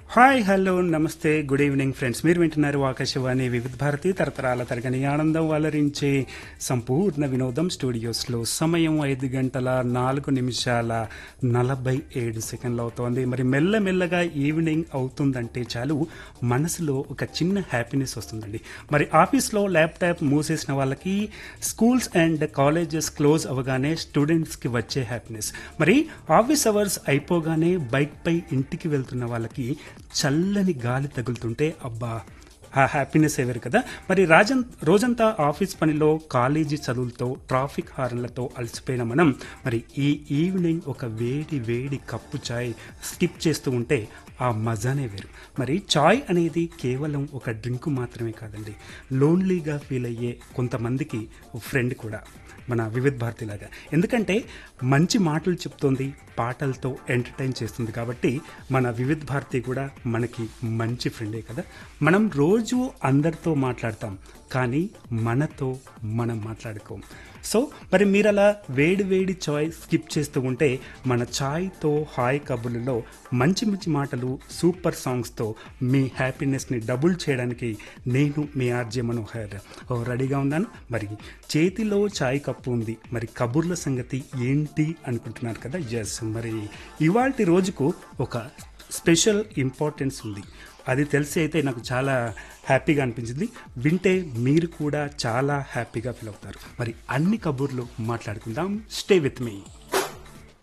hi hello namaste good evening friends మీరు వింటున్నారు ఆకాశవాణి వివిధ భారతి తరతరాల తరగని ఆనందం అలరించే సంపూర్ణ వినోదం స్టూడియోస్లో సమయం ఐదు గంటల నాలుగు నిమిషాల నలభై ఏడు సెకండ్లు అవుతోంది మరి మెల్లమెల్లగా ఈవినింగ్ అవుతుందంటే చాలు మనసులో ఒక చిన్న హ్యాపీనెస్ వస్తుందండి మరి ఆఫీస్లో ల్యాప్టాప్ మూసేసిన వాళ్ళకి స్కూల్స్ అండ్ కాలేజెస్ క్లోజ్ అవగానే స్టూడెంట్స్కి వచ్చే హ్యాపీనెస్ మరి ఆఫీస్ అవర్స్ అయిపోగానే బైక్ పై ఇంటికి వెళ్తున్న వాళ్ళకి చల్లని గాలి తగులుతుంటే అబ్బా ఆ హ్యాపీనెస్ ఎవరు కదా మరి రాజన్ రోజంతా ఆఫీస్ పనిలో కాలేజీ చదువులతో ట్రాఫిక్ హార్న్లతో అలసిపోయిన మనం మరి ఈ ఈవినింగ్ ఒక వేడి వేడి కప్పు చాయ్ స్కిప్ చేస్తూ ఉంటే ఆ మజానే వేరు మరి చాయ్ అనేది కేవలం ఒక డ్రింక్ మాత్రమే కాదండి లోన్లీగా ఫీల్ అయ్యే కొంతమందికి ఫ్రెండ్ కూడా మన వివిధ భారతి లాగా ఎందుకంటే మంచి మాటలు చెప్తోంది పాటలతో ఎంటర్టైన్ చేస్తుంది కాబట్టి మన వివిధ భారతి కూడా మనకి మంచి ఫ్రెండే కదా మనం రోజు అందరితో మాట్లాడతాం కానీ మనతో మనం మాట్లాడుకోం సో మరి మీరు అలా వేడి వేడి చాయ్ స్కిప్ చేస్తూ ఉంటే మన చాయ్తో హాయ్ కబుర్లలో మంచి మంచి మాటలు సూపర్ సాంగ్స్తో మీ హ్యాపీనెస్ని డబుల్ చేయడానికి నేను మీ ఆర్జే మనోహర్ ఓ రెడీగా ఉన్నాను మరి చేతిలో చాయ్ కప్పు ఉంది మరి కబుర్ల సంగతి ఏంటి అనుకుంటున్నారు కదా ఎస్ మరి ఇవాళ రోజుకు ఒక స్పెషల్ ఇంపార్టెన్స్ ఉంది అది తెలిసి అయితే నాకు చాలా హ్యాపీగా అనిపించింది వింటే మీరు కూడా చాలా హ్యాపీగా ఫీల్ అవుతారు మరి అన్ని కబుర్లు మాట్లాడుకుందాం స్టే విత్ మీ